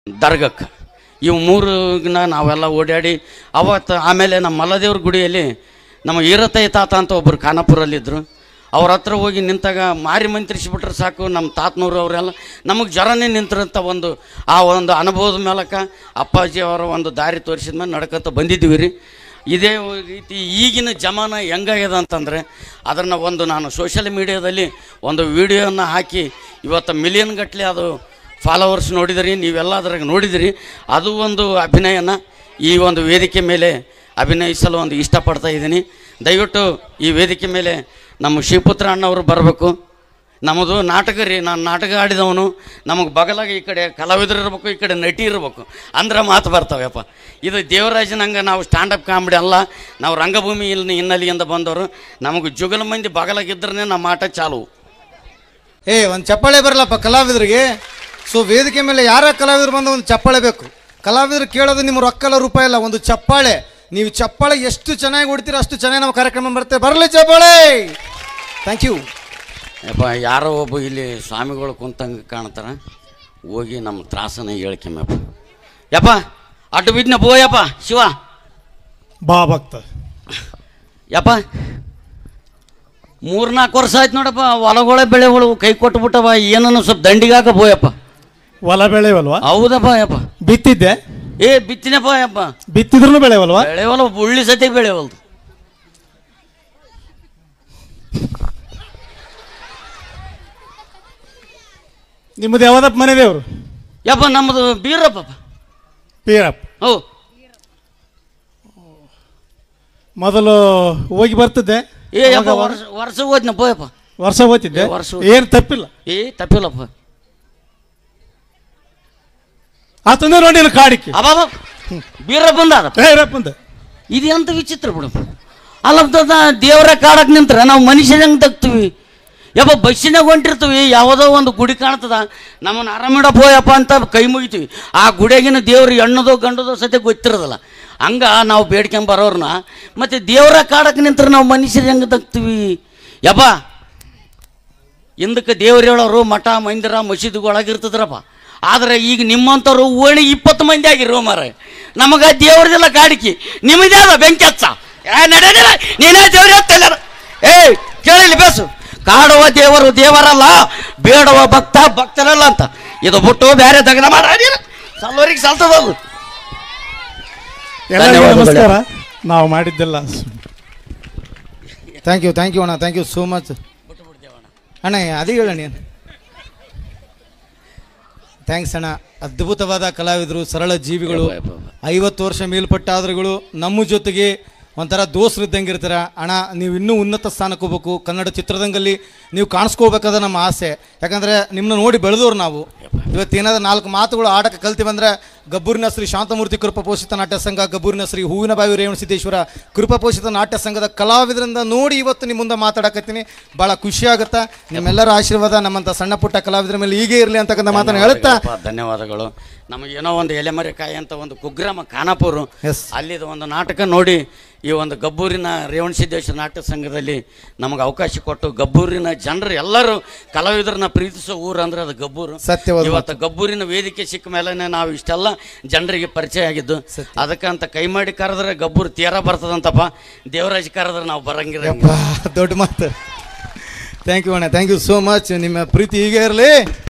ದರ್ಗಕ್ಕೆ ಇವು ಮೂರನ್ನ ನಾವೆಲ್ಲ ಓಡಾಡಿ ಅವತ್ತು ಆಮೇಲೆ ನಮ್ಮ ಮಲ್ಲದೇವ್ರ ಗುಡಿಯಲ್ಲಿ ನಮ್ಮ ಈರತೈ ತಾತ ಅಂತ ಒಬ್ಬರು ಖಾನಾಪುರಲ್ಲಿದ್ದರು ಅವ್ರ ಹತ್ರ ಹೋಗಿ ನಿಂತಾಗ ಮಾರಿ ಮಂತ್ರಿಸಿಬಿಟ್ರೆ ಸಾಕು ನಮ್ಮ ತಾತನೂರು ಅವರೆಲ್ಲ ನಮಗೆ ಜ್ವರನೇ ನಿಂತಿರಂಥ ಒಂದು ಆ ಒಂದು ಅನುಭವದ ಮೇಲಕ ಅಪ್ಪಾಜಿ ಅವರ ಒಂದು ದಾರಿ ತೋರಿಸಿದ ಮೇಲೆ ನಡ್ಕೊತ ಬಂದಿದ್ದೀವಿ ರೀ ಇದೇ ರೀತಿ ಈಗಿನ ಜಮಾನ ಹೆಂಗಾಗ್ಯದ ಅಂತಂದರೆ ಅದನ್ನು ಒಂದು ನಾನು ಸೋಷಿಯಲ್ ಮೀಡಿಯಾದಲ್ಲಿ ಒಂದು ವಿಡಿಯೋನ ಹಾಕಿ ಇವತ್ತು ಮಿಲಿಯನ್ ಗಟ್ಟಲೆ ಅದು ಫಾಲೋವರ್ಸ್ ನೋಡಿದಿರಿ ನೀವೆಲ್ಲ ಅದ್ರಾಗ ನೋಡಿದಿರಿ ಅದು ಒಂದು ಅಭಿನಯನ ಈ ಒಂದು ವೇದಿಕೆ ಮೇಲೆ ಅಭಿನಯಿಸಲು ಒಂದು ಇಷ್ಟಪಡ್ತಾ ಇದ್ದೀನಿ ದಯವಿಟ್ಟು ಈ ವೇದಿಕೆ ಮೇಲೆ ನಮ್ಮ ಶಿವಪುತ್ರ ಅಣ್ಣವರು ಬರಬೇಕು ನಮ್ಮದು ನಾಟಕ ರೀ ನಾನು ನಾಟಕ ಆಡಿದವನು ನಮಗೆ ಬಗಲಾಗ ಈ ಕಡೆ ಕಲಾವಿದರು ಇರಬೇಕು ಈ ಕಡೆ ನಟಿ ಇರಬೇಕು ಅಂದ್ರೆ ಮಾತು ಬರ್ತಾವೆಪ್ಪ ಇದು ದೇವರಾಜನಂಗೆ ನಾವು ಸ್ಟ್ಯಾಂಡಪ್ ಕಾಮಿಡಿ ಅಲ್ಲ ನಾವು ರಂಗಭೂಮಿ ಇಲ್ಲಿ ಹಿನ್ನೆಲೆಯಿಂದ ಬಂದವರು ನಮಗೆ ಜುಗಲ ಮಂದಿ ಬಗಲಾಗಿದ್ರೇ ನಮ್ಮ ಆಟ ಚಾಲು ಏ ಒಂದು ಚಪ್ಪಾಳೆ ಬರಲ್ಲಪ್ಪ ಕಲಾವಿದರಿಗೆ ಸೊ ವೇದಿಕೆ ಮೇಲೆ ಯಾರ ಕಲಾವಿದರು ಬಂದ ಒಂದು ಚಪ್ಪಾಳೆ ಬೇಕು ಕಲಾವಿದರು ಕೇಳೋದು ನಿಮ್ಮ ರೊಕ್ಕಲ್ಲ ರೂಪಾಯಿ ಇಲ್ಲ ಒಂದು ಚಪ್ಪಾಳೆ ನೀವು ಚಪ್ಪಾಳೆ ಎಷ್ಟು ಚೆನ್ನಾಗಿ ಹೊಡ್ತೀರ ಅಷ್ಟು ಚೆನ್ನಾಗಿ ನಮ್ಮ ಕಾರ್ಯಕ್ರಮ ಬರುತ್ತೆ ಬರಲಿ ಚಪ್ಪಾಳೆ ಥ್ಯಾಂಕ್ ಯು ಯಪ್ಪ ಯಾರೋ ಒಬ್ಬ ಇಲ್ಲಿ ಸ್ವಾಮಿಗಳು ಕುಂತಂಗೆ ಕಾಣ್ತಾರ ಹೋಗಿ ನಮ್ಮ ತ್ರಾಸನ ಹೇಳ್ಕೆಮ್ಮಪ್ಪ ಯಪ್ಪ ಅಡ್ಡು ಬಿದ್ನ ಬೋಯಪ್ಪ ಶಿವ ಬಾ ಭಕ್ತ ಯಪ್ಪ ಮೂರ್ನಾಲ್ಕು ವರ್ಷ ಆಯ್ತು ನೋಡಪ್ಪ ಹೊಲಗೊಳೆ ಬೆಳೆಗಳು ಕೈ ಕೊಟ್ಬಿಟ್ಟವ ಏನನ್ನು ಸ್ವಲ್ಪ ದಂಡಿಗಾಕ ಬೋಯಪ್ಪ ಹೊಲ ಬೆಳೆವಲ್ವಾ ಹೌದಪ್ಪ ಯಪ್ಪ ಬಿತ್ತಿದ್ದೆ ಏ ಬಿತ್ತಿನಪ್ಪ ಯಪ್ಪ ಬಿತ್ತಿದ್ರು ಬೆಳೆವಲ್ವಾ ಬೆಳೆವಲ್ಲ ಉಳ್ಳಿ ಸತಿ ಬೆಳೆವಲ್ದು ನಿಮ್ಮದು ಯಾವ್ದಪ್ಪ ಮನೆ ದೇವ್ರು ಯಪ್ಪ ನಮ್ಮದು ಬೀರಪ್ಪ ಪೀರಪ್ಪ ಹೌ ಮೊದಲು ಹೋಗಿ ಬರ್ತಿದ್ದೆ ಏ ಯಪ್ಪ ವರ್ಷ ವರ್ಷ ಹೋದ್ನ ಬೋಯಪ್ಪ ವರ್ಷ ಹೋಗ್ತಿದ್ದೆ ಏ, ವರ್ಷ ಏನು ತಪ್ಪಿಲ್ಲ ಏ ತಪ್ಪಿಲ್ಲಪ್ಪ ಆತಂದ್ರೆ ನೋಡಿ ಇಲ್ಲಿ ಕಾಡಿಕೆ ಅಬಾಬ ಬೀರಪ್ಪಂದ ಅದ ಏ ಇರಪ್ಪಂದ ಇದು ಎಂತ ವಿಚಿತ್ರ ಬಿಡು ಅಲ್ಲ ದೇವರ ಕಾಡಕ್ಕೆ ನಿಂತ್ರ ನಾವು ಮನುಷ್ಯನ ಹೆಂಗೆ ತಗ್ತೀವಿ ಯಪ್ಪ ಬಸ್ಸಿನಾಗ ಹೊಂಟಿರ್ತೀವಿ ಯಾವುದೋ ಒಂದು ಗುಡಿ ಕಾಣ್ತದ ನಮ್ಮನ್ನು ಆರಾಮಿಡಪ್ಪ ಹೋಯಪ್ಪ ಅಂತ ಕೈ ಮುಗಿತೀವಿ ಆ ಗುಡಿಯಾಗಿನ ದೇವ್ರು ಹೆಣ್ಣದೋ ಗಂಡದೋ ಸತೆ ಗೊತ್ತಿರೋದಲ್ಲ ಹಂಗ ನಾವು ಬೇಡ್ಕೊಂಡ್ ಬರೋರ್ನ ಮತ್ತೆ ದೇವರ ಕಾಡಕ್ಕೆ ನಿಂತ್ರ ನಾವು ಮನುಷ್ಯರು ಹೆಂಗೆ ತಗ್ತೀವಿ ಯಪ್ಪ ಹಿಂದಕ್ಕೆ ದೇವ್ರು ಹೇಳೋರು ಮಠ ಮಂದಿರ ಮಸೀದಿಗೊಳಗಿರ್ತದ್ರಪ್ಪ ಆದ್ರೆ ಈಗ ನಿಮ್ಮಂಥವ್ರು ಓಣಿ ಇಪ್ಪತ್ತು ಮಂದಿ ಆಗಿರೋ ಮಾರ ನಮಗ ದೇವ್ರದೆಲ್ಲ ಗಾಡಿಕೆ ನಿಮ್ಮದೇ ಅದ ಬೆಂಕಿ ಹಚ್ಚ ಏ ನಡೆಯಲಿಲ್ಲ ನೀನೇ ದೇವ್ರ ಹತ್ತಲ್ಲ ಏ ಕೇಳಿಲ್ಲ ಬೇಸು ಕಾಡುವ ದೇವರು ದೇವರಲ್ಲ ಬೇಡುವ ಭಕ್ತ ಭಕ್ತರಲ್ಲ ಅಂತ ಇದು ಬಿಟ್ಟು ಬೇರೆ ದಗನ ಮಾಡ ಸಲ್ಲೋರಿಗೆ ಸಲ್ತದದು ಎಲ್ಲರಿಗೂ ಧನ್ಯವಾದಗಳು. ನಮಸ್ಕಾರ ನಾವು ಮಾಡಿದ್ದೆಲ್ಲ ಥ್ಯಾಂಕ್ ಯು ಥ್ಯಾಂಕ್ ಯು ಅಣ್ಣ ಥ್ಯಾಂಕ್ ಯು ಸೋ ಮಚ್ ಅಣ್ಣ ಅದೇ ಹೇಳ ನೀನು ಥ್ಯಾಂಕ್ಸ್ ಅಣ್ಣ ಅದ್ಭುತವಾದ ಕಲಾವಿದರು ಸರಳ ಜೀವಿಗಳು ಐವತ್ತು ವರ್ಷ ಮೇಲ್ಪಟ್ಟಾದ್ರುಗಳು ನಮ್ಮ ಜೊತೆಗೆ ಒಂಥರ ದೋಸ್ರು ಇದ್ದಂಗೆ ಇರ್ತೀರ ಅಣ್ಣ ನೀವು ಇನ್ನೂ ಉನ್ನತ ಸ್ಥಾನಕ್ಕೆ ಹೋಗ್ಬೇಕು ಕನ್ನಡ ಚಿತ್ರರಂಗಲ್ಲಿ ನೀವು ಕಾಣಿಸ್ಕೋಬೇಕಾದ ನಮ್ಮ ಆಸೆ ಯಾಕಂದರೆ ನಿಮ್ಮನ್ನ ನೋಡಿ ಬೆಳೆದವ್ರು ನಾವು ಇವತ್ತೇನಾದ್ರೂ ನಾಲ್ಕು ಮಾತುಗಳು ಆಡಕ್ಕೆ ಕಲ್ತಿ ಬಂದರೆ ಗಬ್ಬೂರಿನ ಶ್ರೀ ಶಾಂತಮೂರ್ತಿ ಕೃಪಪೋಷಿತ ನಾಟ್ಯ ಸಂಘ ಗಬ್ಬೂರಿನ ಶ್ರೀ ಹೂವಿನ ಬಾವಿ ರೇವಣ ಸಿದ್ದೇಶ್ವರ ಕೃಪಪೋಷಿತ ನಾಟ್ಯ ಸಂಘದ ಕಲಾವಿದರಿಂದ ನೋಡಿ ಇವತ್ತು ನಿಮ್ಮ ಮುಂದೆ ಮಾತಾಡಕತ್ತೀನಿ ಭಾಳ ಖುಷಿ ಆಗುತ್ತಾ ನಿಮ್ಮೆಲ್ಲರ ಆಶೀರ್ವಾದ ನಮ್ಮಂಥ ಸಣ್ಣ ಪುಟ್ಟ ಕಲಾವಿದರ ಮೇಲೆ ಹೀಗೆ ಇರಲಿ ಅಂತಕ್ಕಂಥ ಮಾತನ್ನು ಹೇಳುತ್ತಾ ಧನ್ಯವಾದಗಳಪ್ಪ, ಧನ್ಯವಾದಗಳು ನಮಗೇನೋ ಒಂದು ಎಲೆಮರೆಕಾಯಿ ಅಂತ ಒಂದು ಕುಗ್ರಾಮ ಖಾನಾಪುರ Yes. ಅಲ್ಲಿದು ಒಂದು ನಾಟಕ ನೋಡಿ ಈ ಒಂದು ಗಬ್ಬೂರಿನ ರೇವಣ ಸಿದ್ದೇಶ್ವರ ನಾಟ್ಯ ಸಂಘದಲ್ಲಿ ನಮಗೆ ಅವಕಾಶ ಕೊಟ್ಟು ಗಬ್ಬೂರಿನ ಜನರು ಎಲ್ಲರೂ ಕಲಾವಿದರನ್ನ ಪ್ರೀತಿಸೋ ಊರು ಅಂದ್ರೆ ಅದು ಗಬ್ಬೂರು ಸತ್ಯವಾದ ಇವತ್ತು ಗಬ್ಬೂರಿನ ವೇದಿಕೆ ಸಿಕ್ಕ ಮೇಲೆ ನಾವು ಇಷ್ಟೆಲ್ಲ ಜನರಿಗೆ ಪರಿಚಯ ಆಗಿದ್ದು ಅದಕ್ಕಂತ ಕೈ ಮಾಡಿ ಕರೆದ್ರೆ ಗಬ್ಬೂರು ತೀರ ಬರ್ತದಂತಪ್ಪ ದೇವರಾಜ್ ಕರೆದ್ರೆ ನಾವು ಬರಂಗಿಲ್ಲ ಯಪ್ಪ ದೊಡ್ಡ ಮಾತು ಥ್ಯಾಂಕ್ ಯು ಅಣ್ಣ ಥ್ಯಾಂಕ್ ಯು ಸೋ ಮಚ್ ನಿಮ್ಮ ಪ್ರೀತಿ ಹೀಗೆ ಇರಲಿ